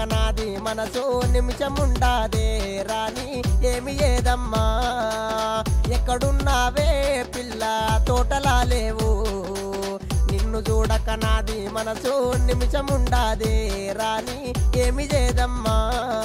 నాది మనసు నిమిషముండాదే రాని ఏమి ఏదమ్మా ఎక్కడున్నావే పిల్ల తోటలా లేవు నిన్ను చూడక నాది మనసు నిమిషముండాదే రాని ఏమి చేదమ్మా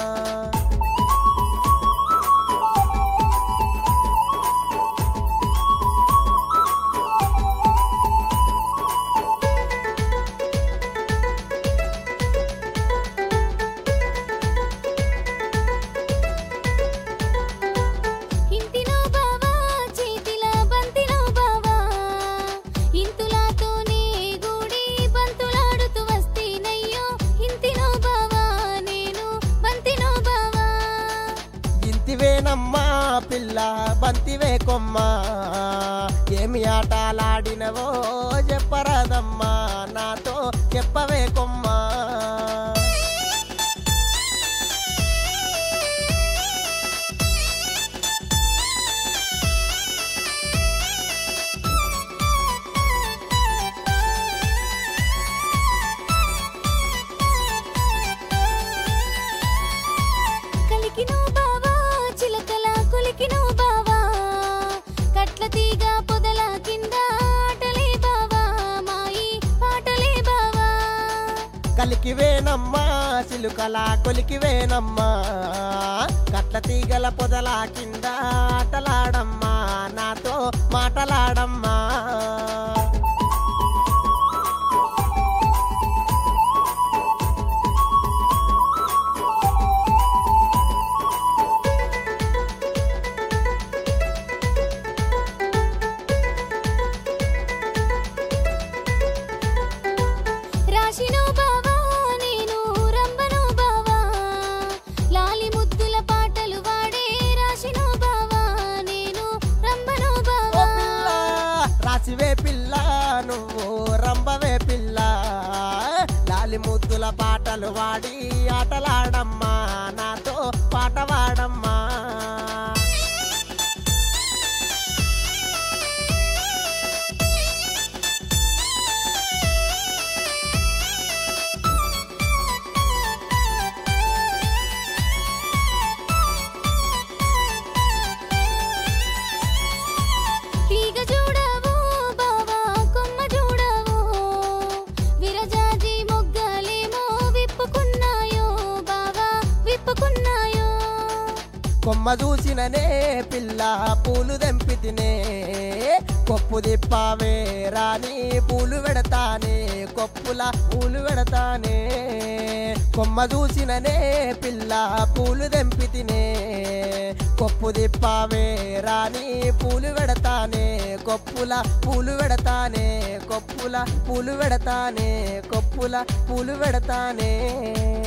ఇంటిలో బావా చేతిలో బంతిలో బావా ఇంతులాతోనే గూడి బంతులాడుతూ వస్తేనయ్యో ఇంటిలో బావా నేను బంతిలో బావా ఇంతివేనమ్మా పిల్ల బంతివే కొమ్మా ఏమి ఆటలాడినవో చెప్పరాదమ్మా నాతో చెప్పవే కొమ్మా కలికినో బావా చిలకల కులికినో బావా కట్ల తీగ పొదల కింద ఆటలే బావా మాయి పాటలే బావా కలికివేనమ్మా సిలుకల కొలికివేనమ్మా కట్ల తీగల పొదల కింద ఆటలాడమ్మా నాతో మాటలాడమ్మా రాశినో బావా నేను రంబనో బావా లాలి ముద్దుల పాటలు వాడే రాశినో బావా నేను రంబనో ఓ బావా పిల్ల రాసివే పిల్ల నువ్వు రంబవే పిల్ల లాలి ముద్దుల పాటలు వాడి ఆటలాడమ్మా నాతో పాట వాడమ్మా తీగ చూడవో బావా కొమ్మ చూడవో విరజాజి మొగ్గలేమో విప్పుకున్నాయో బావా విప్పుకున్నాయో కొమ్మ చూసిననే పిల్ల పూలు దెంపితినే కొప్పు దిప్పావే రాని పూలు వెడతానే కొప్పుల పూలు వెడతానే కొమ్మ చూసిననే పిల్ల పూలు దెంపితినే కొప్పు దిప్పావే రాని పూలు వెడతానే కొప్పుల పూలు వెడతానే కొప్పుల పూలు వెడతానే కొప్పుల పూలు వెడతానే